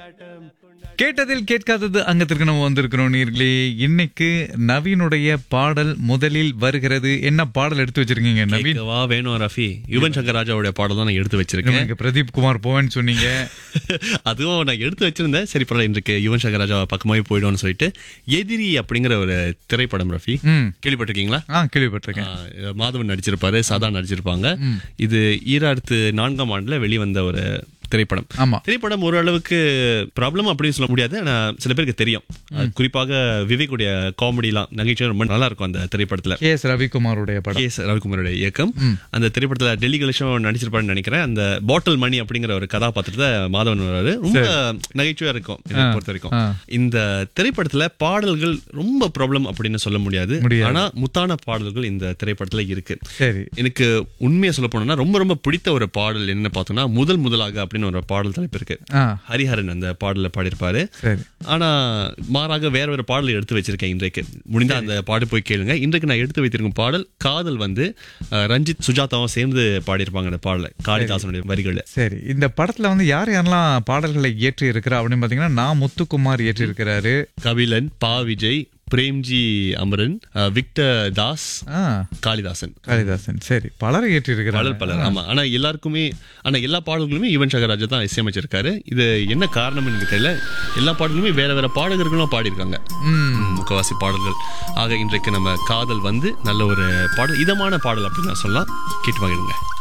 கேட்டதில் கேட்காதது அங்கத்திற்கு நம்ம வந்திருக்கிறோம் நீர்களே இன்னைக்கு நவீனுடைய பாடல் முதலில் வருகிறது என்ன பாடல் எடுத்து வச்சிருக்கீங்க நவீன் கேட்கவா வேணும் ரஃபி யுவன் சங்கர் ராஜாவுடைய பாடல் தான் நான் எடுத்து வச்சிருக்கேன் எனக்கு பிரதீப் குமார் போவேன்னு சொன்னீங்க அதுவும் நான் எடுத்து வச்சிருந்தேன் சரி பரவாயில்ல இன்றைக்கு யுவன் சங்கர் ராஜா பக்கமாவே போயிடும்னு சொல்லிட்டு எதிரி அப்படிங்கிற ஒரு திரைப்படம் ரஃபி ம் கேள்விப்பட்டிருக்கீங்களா ஆ கேள்விப்பட்டிருக்கேன் ஆ, மாதவன் நடிச்சிருப்பாரு சதா நடிச்சிருப்பாங்க இது ஈராயிரத்து நான்காம் ஆண்டுல வெளிவந்த ஒரு திரைப்படம் ஆமா திரைப்படம் ஓரளவுக்கு ப்ராப்ளம் அப்படின்னு சொல்ல முடியாது ஆனா சில பேருக்கு தெரியும் அது குறிப்பாக விவேக்குடைய காமெடிலாம் நகைச்சுவை ரொம்ப நல்லா இருக்கும் அந்த திரைப்படத்துல கே எஸ் ரவிக்குமாருடைய படம் கே எஸ் ரவிக்குமாரோட இயக்கம் அந்த திரைப்படத்துல டெல்லி கலெக்ஷன் நடிச்சிருப்பாருன்னு நினைக்கிறேன் அந்த பாட்டில் மணி அப்படிங்கிற ஒரு கதாபாத்திரத்தை மாதவன் வராரு ரொம்ப நகைச்சுவையா இருக்கும் என்னை பொறுத்த வரைக்கும் ஆ. இந்த திரைப்படத்துல பாடல்கள் ரொம்ப ப்ராப்ளம் அப்படின்னு சொல்ல முடியாது முடியாது. ஆனா முத்தான பாடல்கள் இந்த திரைப்படத்துல இருக்கு சரி எனக்கு உண்மையை சொல்ல போனோம்னா ரொம்ப ரொம்ப பிடித்த ஒரு பாடல் என்ன பார்த்தோம்னா முதல் முதலாக அப்படின்னு ஒரு பாடல் தலைப்பு இருக்கு ஆ ஹரிஹரன் அந்த பாடல பாடியிருப்பாரு சரி ஆனா மாறாக வேற ஒரு பாடல் எடுத்து வச்சிருக்கேன் இன்றைக்கு முடிந்தா அந்த பாடு போய் கேளுங்க இன்றைக்கு நான் எடுத்து வைத்திருக்கும் பாடல் காதல் வந்து அஹ், ரஞ்சித் சுஜாதாவும் சேர்ந்து பாடியிருப்பாங்க அந்த பாடல காளிதாசனுடைய வரிகள்ல சரி இந்த படத்துல வந்து யார் யாரெல்லாம் பாடல்களை இயற்றி இருக்கிறா அப்படின்னு பாத்தீங்கன்னா நான் முத்துக்குமார் இயற்றி இருக்கிறாரு கபிலன் பா விஜய் பிரேம்ஜி அமரன் அஹ், விக்டர் தாஸ் ஆ காளிதாசன் காளிதாசன் சரி பலரை இயற்றி இருக்கிறாரு பலர் பலர் ஆமா ஆனா எல்லாருக்குமே ஆனா எல்லா பாடல்களுமே யுவன் சங்கர் ராஜா தான் இசையமைச்சிருக்காரு இது என்ன காரணம்னு எனக்கு தெரியல எல்லா பாடல்களுமே வேற வேற பாடகர்களும் பாடியிருக்காங்க ம், முக்கவாசி பாடல்கள் ஆக இன்றைக்கு நம்ம காதல் வந்து நல்ல ஒரு பாடல் இதமான பாடல் அப்படின்னு நான் சொல்லலாம் கேட்டு வாங்கிடுங்க